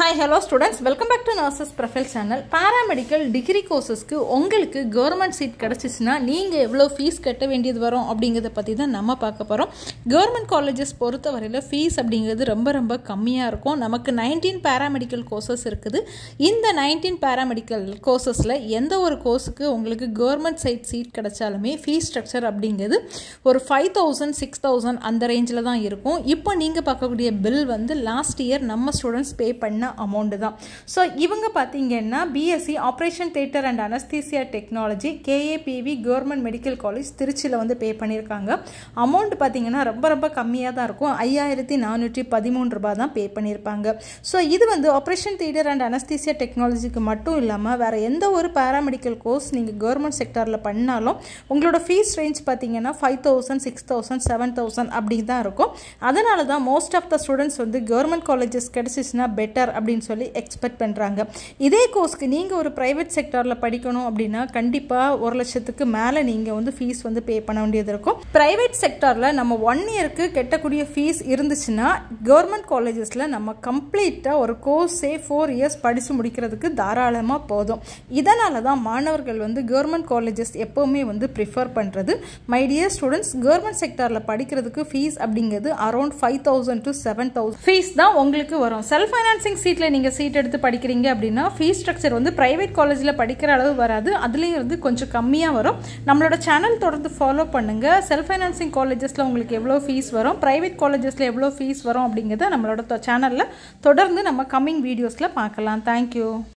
hi hello students welcome back to nurses profile channel paramedical degree கோர்சஸ்க்கு உங்களுக்கு government seat கிடச்சிச்சின்னா நீங்கள் எவ்வளோ fees கட்ட வேண்டியது வரும் அப்படிங்கிறத பற்றி தான் நம்ம பார்க்க போகிறோம் கவர்மெண்ட் காலேஜஸ் பொறுத்த வரையில் ஃபீஸ் அப்படிங்கிறது ரொம்ப ரொம்ப கம்மியாக இருக்கும் நமக்கு நைன்டீன் பேராமெடிக்கல் கோர்சஸ் இருக்குது இந்த நைன்டீன் பேராமெடிக்கல் கோர்சஸில் எந்த ஒரு கோர்ஸுக்கு உங்களுக்கு கவர்மெண்ட் சைட் சீட் கிடைச்சாலுமே ஃபீஸ் ஸ்ட்ரக்சர் அப்படிங்கிறது ஒரு ஃபைவ் தௌசண்ட் சிக்ஸ் தௌசண்ட் அந்த ரேஞ்சில் தான் இருக்கும் இப்போ நீங்கள் பார்க்கக்கூடிய பில் வந்து லாஸ்ட் இயர் நம்ம ஸ்டூடெண்ட்ஸ் பே பண்ண அமௌண்ட்டு தான் ஸோ இவங்க பார்த்தீங்கன்னா BSc operation theatre and anaesthesia technology KAPV government medical college திருச்சியில் வந்து பே பண்ணியிருக்காங்க அமௌண்ட் பார்த்தீங்கன்னா ரொம்ப ரொம்ப கம்மியாக தான் இருக்கும் ஐயாயிரத்தி நானூற்றி பதிமூணு ரூபாய் தான் பே பண்ணியிருப்பாங்க ஸோ இது வந்து ஆப்ரேஷன் தேட்டர் அண்ட் அனஸ்தீசியா டெக்னாலஜிக்கு மட்டும் இல்லாமல் வேறு எந்த ஒரு பேராமெடிக்கல் கோர்ஸ் நீங்கள் கவர்மெண்ட் செக்டாரில் பண்ணாலும் உங்களோட ஃபீஸ் ரேஞ்ச் பார்த்தீங்கன்னா five thousand six thousand seven thousand அப்படி தான் இருக்கும் அதனால தான் மோஸ்ட் ஆஃப் த ஸ்டூடெண்ட்ஸ் வந்து கவர்மெண்ட் காலேஜஸ் கிடச்சிச்சுன்னா பெட்டர் அப்படின்னு சொல்லி எக்ஸ்பெக்ட் பண்ணுறாங்க இதே கோர்ஸ்க்கு நீங்கள் ஒரு ப்ரைவேட் செக்டாரில் படிக்கணும் அப்படின்னா கண்டிப்பாக ஒரு லட்சத்துக்கு மேலே நீங்கள் வந்து ஃபீஸ் வந்து பே பண்ண வேண்டியது இருக்கும் ப்ரைவேட் செக்டாரில் நம்ம ஒன் இயருக்கு கட்டக்கூடிய ஃபீஸ் இருந்துச்சுன்னா கவர்மெண்ட் காலேஜஸில் நம்ம கம்ப்ளீட்டாக ஒரு கோர்ஸே ஃபோர் இயர்ஸ் படித்து முடிக்கிறதுக்கு தாராளமாக போதும் இதனால தான் மாணவர்கள் வந்து கவர்மெண்ட் காலேஜஸ் எப்போவுமே வந்து ப்ரிஃபர் பண்ணுறது மை டியர் ஸ்டூடெண்ட்ஸ் கவர்மெண்ட் செக்டாரில் படிக்கிறதுக்கு ஃபீஸ் அப்படிங்கிறது around five thousand to seven thousand fees தான் உங்களுக்கு வரும் செல்ஃப் ஃபைனான்சிங் சீட்டில் நீங்கள் சீட் எடுத்து படிக்கிறீங்க அப்படின்னா ஃபீஸ் ஸ்ட்ரக்சர் வந்து ப்ரைவேட் காலேஜில் படிக்கிற அளவு வராது அதுலேயும் வந்து கொஞ்சம் கம்மியாக வரும் நம்மளோட சேனல் தொடர்ந்து ஃபாலோ பண்ணுங்கள் செல்ஃப் ஃபைனான்சிங் காலேஜஸில் உங்களுக்கு எவ்வளோ ஃபீஸ் வரும் ப்ரைவேட் காலேஜஸில் எவ்வளோ ஃபீஸ் வரும் அப்படிங்கிறத நம்மளோட சேனலில் தொடர்ந்து நம்ம கம்மிங் வீடியோஸில் பார்க்கலாம் தேங்க்யூ